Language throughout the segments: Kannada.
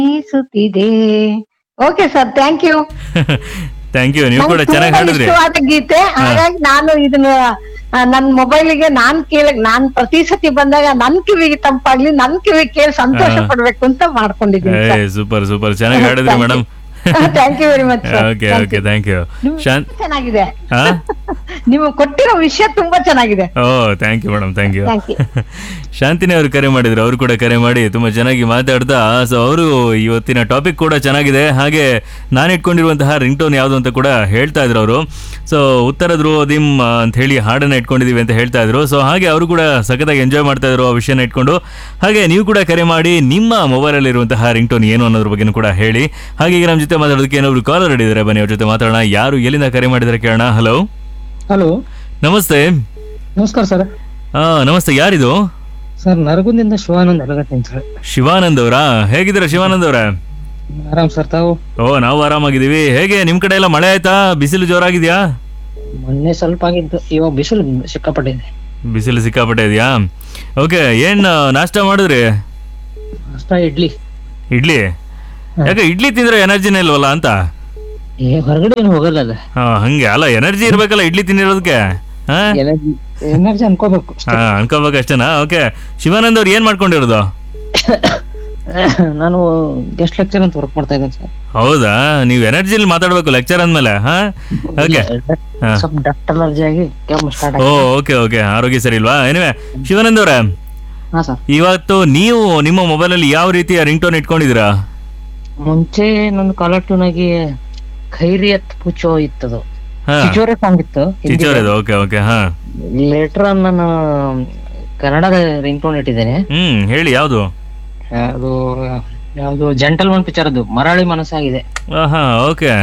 ಅನಿಸುತ್ತಿದೆ okay sir thank you thank you ನೀವು ಕೂಡ ಚೆನ್ನಾಗಿ ಹಾಡಿದ್ರಿ ಇಷ್ಟವಾದ ಗೀತೆ ಹಾಗಾಗಿ ನಾನು ಇದನ್ನ ಆ, ನನ್ ಮೊಬೈಲಿಗೆ ನಾನ್ ಕೇಳಕ್ ನಾನ್ ಪ್ರತಿ ಸತಿ ಬಂದಾಗ ನನ್ ಕಿವಿಗೆ ತಂಪಾಗ್ಲಿ ನನ್ ಕಿವಿ ಕೇಳಿ ಸಂತೋಷ ಹಾ. ಪಡ್ಬೇಕು ಅಂತ ಮಾಡ್ಕೊಂಡಿದ್ದೀನಿ ಏ ಸೂಪರ್ ಸೂಪರ್ ಚೆನ್ನಾಗಿ ಹಾಡಿದ್ರಿ madam thank you very much okay okay thank you Shanth ಚೆನ್ನಾಗಿದೆ ಹಾ ನೀವು ಕೊಟ್ಟಿರೋ ವಿಷಯ ತುಂಬಾ ಚೆನ್ನಾಗಿದೆ ಓ thank you madam thank you Thank you. Shantini ಅವರು ಕರೆ ಮಾಡಿದ್ರು ಅವರು ಕೂಡ ಕರೆ ಮಾಡಿ ತುಂಬಾ ಚೆನ್ನಾಗಿ ಮಾತಾಡ್ತಾ ಸೊ ಅವರು ಇವತ್ತಿನ ಟಾಪಿಕ್ ಕೂಡ ಚೆನ್ನಾಗಿದೆ ಹಾಗೆ ನಾನು ಇಟ್ಕೊಂಡಿರುವಂತಹ ರಿಂಗ್ ಟೋನ್ ಯಾವುದು ಅಂತ ಕೂಡ ಹೇಳ್ತಾ ಇದ್ರು ಅವರು ಸೊ ಉತ್ತರ ಧ್ರುವದಿಮ್ ಅಂತ ಹೇಳಿ ಹಾಡನ್ನ ಇಟ್ಕೊಂಡಿದೀವಿ ಅಂತ ಹೇಳ್ತಾ ಇದ್ರು ಸೊ ಹಾಗೆ ಅವರು ಕೂಡ ಸಖತ್ತಾಗಿ ಎಂಜಾಯ್ ಮಾಡ್ತಾ ಇದ್ರು ಆ ವಿಷಯನ ಇಟ್ಕೊಂಡು ಹಾಗೆ ನೀವು ಕೂಡ ಕರೆ ಮಾಡಿ ನಿಮ್ಮ ಮೊಬೈಲಲ್ಲಿ ಇರುವಂತಹ ರಿಂಗ್ ಟೋನ್ ಏನು ಅನ್ನೋದ್ರ ಬಗ್ಗೆ ಕೂಡ ಹೇಳಿ ಹಾಗೆ ಈಗ ನಮ್ಮ ಜೊತೆ ಮಾತಾಡೋದಕ್ಕೆ ಏನೊಬ್ರು ಕಾಲರ್ ಹಿಡಿದಾರೆ ಬನ್ನಿ ಅವ್ರ ಜೊತೆ ಮಾತಾಡೋಣ ಯಾರು ಎಲ್ಲಿಂದ ಕರೆ ಮಾಡಿದಾರೆ ಕೇಳೋಣ ಹಲೋ ಹಲೋ ನಮಸ್ತೆ ನಮಸ್ಕಾರ ಸರ್ ಆ, ನಮಸ್ತೆ ಯಾರಿದು ಸರ್ ನರಗುಂದಿಂದ ಶಿವಾನಂದ್ ಅಲಗಟ್ಟಿ ಅಂತ ಹೇಳಿ ಶಿವಾನಂದ್ ಅವರಾ ಹೇಗಿದ್ದೀರಾ ಶಿವಾನಂದ್ ಅವರೇ ಆರಾಮ್ ಸರ್ ತಾವು ಓ ನಾವು ಆರಾಮಾಗಿದ್ದೀವಿ ಹೇಗೆ ನಿಮ್ ಕಡೆ ಎಲ್ಲ ಮಳೆ ಆಯ್ತಾ ಬಿಸಿಲು ಜೋರಾಗಿದ್ಯಾ ಮೊನ್ನೆ ಸ್ವಲ್ಪ ಆಗಿದ್ದು ಇವಾಗ ಬಿಸಿಲು ಸಿಕ್ಕಾಪಟ್ಟಿದೆ ಬಿಸಿಲು ಸಿಕ್ಕಾಪಟ್ಟೆ ಇದೆಯಾ ಓಕೆ ಏನ್ ಆ, ನಾಷ್ಟ ಮಾಡಿದ್ರಿ ಅಷ್ಟ ಇಡ್ಲಿ ಇಡ್ಲಿ ಯಾಕೆ ಇಡ್ಲಿ ತಿಂದ್ರೆ ಎನರ್ಜಿನೇ ಇಲ್ವಲ್ಲ ಅಂತ ಏ ಹೊರಗಡೆ ಏನು ಹೋಗಲ್ಲ ಅಲ್ಲ ಹಾ ಹಂಗೆ ಅಲ್ಲ ಎನರ್ಜಿ ಇರ್ಬೇಕಲ್ಲ ಇಡ್ಲಿ ತಿನ್ನಿರೋದಕ್ಕೆ ಹಾ ಎನರ್ಜಿ ಎನರ್ಜಿ ಅನ್ಕೋಬೇಕು ಹಾ ಅನ್ಕೋಬೇಕು ಅಷ್ಟೇನಾ ಓಕೆ ಶಿವಾನಂದ್ ಅವ್ರು ಏನ್ ಮಾಡ್ಕೊಂಡಿರೋದು ನಾನು ಗೆಸ್ಟ್ ಲೆಕ್ಚರ್ ಅಂತ ವರ್ಕ್ ಮಾಡ್ತಾ ಇದ್ದೇನೆ ಸರ್ ಹೌದಾ ನೀವು ಎನರ್ಜಿಲಿ ಮಾತಾಡ್ಬೇಕು ಲೆಕ್ಚರ್ ಅಂದ್ಮೇಲೆ ಹಾ ಓಕೆ ಹಾ. ಸ್ವಲ್ಪ ಡಾಕ್ಟರ್ ಅಲರ್ಜಿ ಆಗಿ ಕೆಮ್ಮು ಸ್ಟಾರ್ಟ್ ಓ ಆಗಿ ಓಕೆ ಓಕೆ ಆರೋಗ್ಯ ಸರಿ ಇಲ್ವಾ ಏನಿವೆ ಶಿವಾನಂದ್ ಅವರೇ ಹಾ ಸರ್ ಇವತ್ತು ನೀವು ನಿಮ್ಮ ಮೊಬೈಲಲ್ಲಿ ಯಾವ ರೀತಿಯ ರಿಂಗ್ ಟೋನ್ ಇಟ್ಕೊಂಡಿದ್ದೀರಾ ಮುಂಚೆ ನನ್ನ ಕಾಲರ್ ಟ್ಯೂನ್ ಆಗಿ ಖೈರಿಯತ್ ಪುಚೋ ಇತ್ತದು ಹಾ ಚಿಚೋರೆ ಸಾಂಗ್ ಇತ್ತು ಚಿಚ್ಚೋರೆದು ಓಕೆ ಓಕೆ ಹಾ ಲೇಟರ್ ನಾನು ಕನ್ನಡದ ರಿಂಗ್ ಟೋನ್ ಇಟ್ಟಿದ್ದೇನೆ ಹ್ಮ್ ಹೇಳಿ ಯಾವುದು ಅದು ಯಾವುದು ಜೆಂಟಲ್ ಒನ್ ಪಿಕ್ಚರ್ ಅದು ಮರಳಿ ಮನಸ್ಸಾಗಿದೆ ಹಾ ಓಕೆ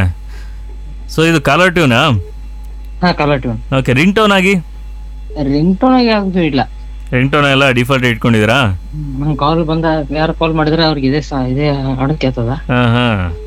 ಸೊ ಇದು ಕಾಲರ್ ಟ್ಯೂನಾ ಹಾ colour tune okay ring tone ಆಗಿ ರಿಂಗ್ ಟೋನ್ ಆಗಿ ಯಾವ್ದು ಇಲ್ಲ ರಿಂಗ್ ಟೋನ್ ಎಲ್ಲ ಡಿಫಾಲ್ಟ್ ಇಟ್ಕೊಂಡಿದ್ದೀರಾ ನನ್ ಕಾಲ್ ಬಂದ ಯಾರು ಕಾಲ್ ಮಾಡಿದ್ರೆ ಅವ್ರಿಗೆ ಇದೇ ಸಾ- ಇದೇ ಹಾಡು ಕೇಳ್ತದ ಹಾ ಹಾ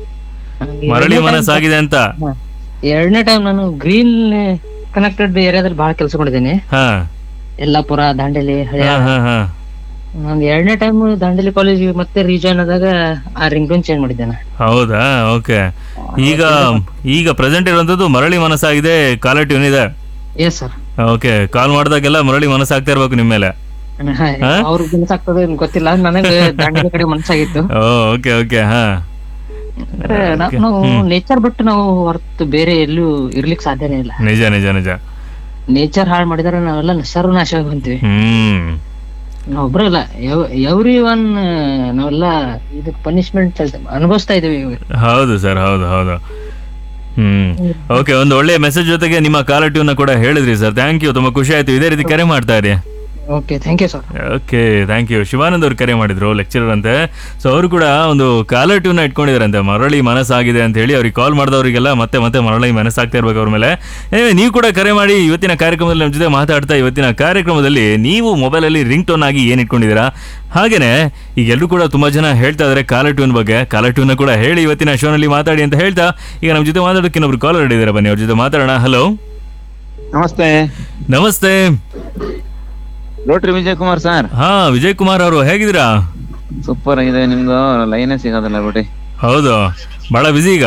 ಮರಳಿ ಮನಸ್ಸಾಗಿದೆ ಅಂತ ಎರಡನೇ ಟೈಮ್ ನಾನು ಗ್ರೀನ್ ಕನೆಕ್ಟೆಡ್ ಏರಿಯಾದಲ್ಲಿ ಬಹಳ ಕೆಲಸ ಮಾಡಿದ್ದೇನೆ ಹಾ ಯಲ್ಲಾಪುರ ದಾಂಡೇಲಿ ಹಳೆಯ ಹಾ ಹಾ ಹಾ ನಾನು ಎರಡನೇ ಟೈಮ್ ದಾಂಡೇಲಿ ಕಾಲೇಜ್ ಮತ್ತೆ ರೀಜಾಯ್ನ್ ಆದಾಗ ಆ ರಿಂಗ್ ಟೋನ್ ಚೇಂಜ್ ಮಾಡಿದ್ದೇನೆ ಹೌದಾ ಓಕೆ ಈಗ ಈಗ ಪ್ರೆಸೆಂಟ್ ಇರುವಂತದ್ದು ಮರಳಿ ಮನಸ್ಸಾಗಿದೆ ಕಾಲರ್ ಟ್ಯೂನ್ ಇದೆ ಎಸ್ ಸರ್ ಓಕೆ ಕಾಲ್ ಮಾಡಿದಾಗೆಲ್ಲ ಮರಳಿ ಮನಸ್ಸಾಗ್ತಾ ಇರ್ಬೇಕು ನಿಮ್ಮ ಮೇಲೆ ಅವ್ರಿಗೆ ಮನಸ್ಸಾಗ್ತದೆ ಏನ್ ಗೊತ್ತಿಲ್ಲ ನನಗೆ ದಾಂಡೇಲಿ ಕಡೆ ಮನಸ್ಸಾಗಿತ್ತು ಓ ಓಕೆ ಓಕೆ ಹಾ ಅಂದ್ರೆ ನಾ- ನಾವು ನೇಚರ್ ಬಿಟ್ಟು ನಾವು ಹೊರತು ಬೇರೆ ಎಲ್ಲೂ ಇರ್ಲಿಕ್ಕೆ ಸಾಧ್ಯನೇ ಇಲ್ಲ ನಿಜ ನಿಜ ನಿಜ ನೇಚರ್ ಹಾಳು ಮಾಡಿದ್ರೆ ನಾವೆಲ್ಲ ಸರ್ವನಾಶ ಹೊಂತೀವಿ ಹ್ಮ್ ನಾವೊಬ್ರು ಇಲ್ಲ ಎವ್ರಿ ಒನ್ ನಾವೆಲ್ಲ ಇದಕ್ ಪನಿಷ್ಮೆಂಟ್ ಅನುಭವಿಸ್ತಾ ಇದೀವಿ ಇವಾಗ. ಹೌದು ಸರ್ ಹೌದು ಹೌದು ಹ್ಮ್ ಓಕೆ ಒಂದು ಒಳ್ಳೆ ಮೆಸೇಜ್ ಜೊತೆಗೆ ನಿಮ್ಮ ಕಾಲರ್ ಟ್ಯೂನ್ ಕೂಡ ಹೇಳಿದ್ರಿ ಸರ್ ಥ್ಯಾಂಕ್ ಯು ತುಂಬಾ ಖುಷಿ ಆಯ್ತು ಇದೇ ರೀತಿ ಕರೆ ಮಾಡ್ತಾ ಇರಿ okay thank you sir okay thank you Shivanand ಅವ್ರು ಕರೆ ಮಾಡಿದ್ರು ಲೆಕ್ಚರರ್ ಅಂತೆ ಸೊ ಅವರು ಕೂಡ ಒಂದು ಕಾಲರ್ ಟ್ಯೂನ್ ಇಟ್ಕೊಂಡಿದಾರಂತೆ ಮರಳಿ ಮನಸ್ಸಾಗಿದೆ ಅಂತ ಹೇಳಿ ಅವ್ರಿಗೆ ಕಾಲ್ ಮಾಡಿದವರಿಗೆಲ್ಲ ಮತ್ತೆ ಮತ್ತೆ ಮರಳಿ ಮನಸ್ಸಾಗ್ತಾ ಇರ್ಬೇಕು ಅವ್ರ ಮೇಲೆ Anyway, ನೀವು ಕೂಡ ಕರೆ ಮಾಡಿ ಇವತ್ತಿನ ಕಾರ್ಯಕ್ರಮದಲ್ಲಿ ನಮ್ಮ ಜೊತೆ ಮಾತಾಡ್ತಾ ಇವತ್ತಿನ ಕಾರ್ಯಕ್ರಮದಲ್ಲಿ ನೀವು ಮೊಬೈಲಲ್ಲಿ ರಿಂಗ್ ಟೋನ್ ಆಗಿ ಏನು ಇಟ್ಕೊಂಡಿದ್ದೀರಾ ಹಾಗೇನೆ ಈಗ ಎಲ್ಲರೂ ಕೂಡ ತುಂಬಾ ಜನ ಹೇಳ್ತಾ ಇದಾರೆ ಕಾಲರ್ ಟ್ಯೂನ್ ಬಗ್ಗೆ ಕಾಲರ್ ಟ್ಯೂನ್ ಕೂಡ ಹೇಳಿ ಇವತ್ತಿನ ಶೋನಲ್ಲಿ ಮಾತಾಡಿ ಅಂತ ಹೇಳ್ತಾ ಈಗ ನಮ್ಮ ಜೊತೆ ಮಾತಾಡೋಕೆ ಇನ್ನೊಬ್ರು ಕಾಲರ್ ಹಿಡಿದಾರೆ ಬನ್ನಿ ಅವ್ರ ಜೊತೆ ಮಾತಾಡೋಣ ಹಲೋ ನಮಸ್ತೆ ನಮಸ್ತೆ ರೋಟ್ರಿ ವಿಜಯ್ ಕುಮಾರ್ ಸರ್ ಹಾ ವಿಜಯ್ ಕುಮಾರ್ ಅವರು ಹೇಗಿದ್ದೀರಾ ಸೂಪರ್ ಆಗಿದೆ ನಿಮ್ದು ಲೈನೇ ಸಿಗೋದಿಲ್ಲ ಬಿಡಿ ಹೌದು ಬಹಳ ಬಿಸಿ ಈಗ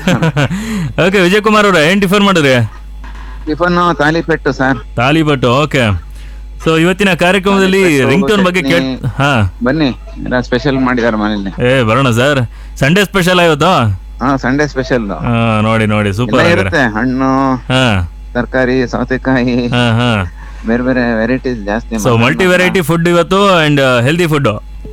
ಓಕೆ ವಿಜಯ್ ಕುಮಾರ್ ಅವ್ರೆ ಏನ್ ಟಿಫನ್ ಮಾಡಿದ್ರಿ ಟಿಫನ್ ತಾಲಿಪೆಟ್ಟು ಸರ್ ತಾಲಿಬಟ್ಟು ಓಕೆ ಸೊ ಇವತ್ತಿನ ಕಾರ್ಯಕ್ರಮದಲ್ಲಿ ತಾಲಿಪಟ್ಟು, ರಿಂಗ್ ಟೋನ್ ಬಗ್ಗೆ ಕೇಳ್ ಚಟ್ನಿ. ಹಾ ಬನ್ನಿ ಎಲ್ಲ ಸ್ಪೆಷಲ್ ಮಾಡಿದಾರೆ ಮನೇಲಿ ಏ ಬರೋಣ ಸರ್ ಸಂಡೇ ಸ್ಪೆಷಲ್ ಇವತ್ತು ಹಾ ಸಂಡೇ ಸ್ಪೆಷಲ್ ಹಾ ನೋಡಿ ನೋಡಿ ಎಲ್ಲ ಸೂಪರ್ ಆಗಿದ್ರೆ ಇರುತ್ತೆ ಹಣ್ಣು ಹಾ ತರಕಾರಿ ಸೌತೆಕಾಯಿ ಹಾ ಹಾ ಬೇರೆ ಬೇರೆ ವೆರೈಟೀಸ್ ಜಾಸ್ತಿ ಸೊ ಮಲ್ಟಿ ವೆರೈಟಿ ಫುಡ್ ಇವತ್ತು ಅಂಡ್ ಹೆಲ್ದಿ ಫುಡ್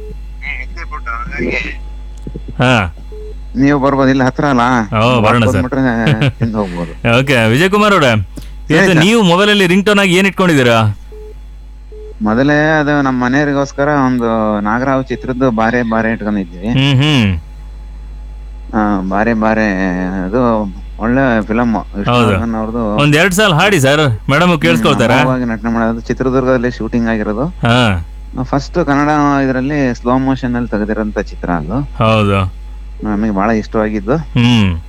ಹಾ ನೀವು ಬರ್ಬೋದು ಇಲ್ಲ ಹತ್ರ ಅಲ್ಲ ಓ, ಬರೋಣ ಸರ್. ಬಂದ್ಬಿಟ್ರೆ ತಿಂದು ಹೋಗ್ಬೋದು ಓಕೆ ವಿಜಯ್ ಕುಮಾರ್ ಅವ್ರೆ ಇವತ್ತು ಸರ್. ನೀವು ಮೊಬೈಲ್ ಅಲ್ಲಿ ರಿಂಗ್ ಟೋನ್ ಆಗಿ ಏನ್ ಇಟ್ಕೊಂಡಿದ್ದೀರಾ ಮೊದಲೇ ಅದು ನಮ್ಮ ಮನೆಯವರಿಗೋಸ್ಕರ ಒಂದು ನಾಗರಾವ್ ಚಿತ್ರದ್ದು ಬಾರೆ ಬಾರೆ ಇಟ್ಕೊಂಡಿದ್ವಿ ಹ್ಮ್ ಹ್ಮ್ ಆ, ಬಾರೆ ಬಾರೆ ಅದು ಒಳ್ಳೆ ಫಿಲಮ್ ಹೌದು. ಅವ್ರದ್ದು ಒಂದ್ ಎರಡ್ ಸಲ ಹಾಡಿ ಸರ್ ಮೇಡಮ್ ಕೇಳಿಸ್ಕೊಳ್ತಾರ ಅಮೋಘವಾಗಿ ನಟನೆ ಮಾಡೋದು ಚಿತ್ರದುರ್ಗದಲ್ಲಿ ಶೂಟಿಂಗ್ ಆಗಿರೋದು ಹಾ ಫಸ್ಟ್ ಕನ್ನಡ ಇದರಲ್ಲಿ ಸ್ಲೋ ಮೋಷನ್ ಅಲ್ಲಿ ತೆಗೆದಿರೋಂತ ಚಿತ್ರ ಅದು ಹೌದು ನಮಗೆ ಬಹಳ ಇಷ್ಟವಾಗಿದ್ದು ಹ್ಮ್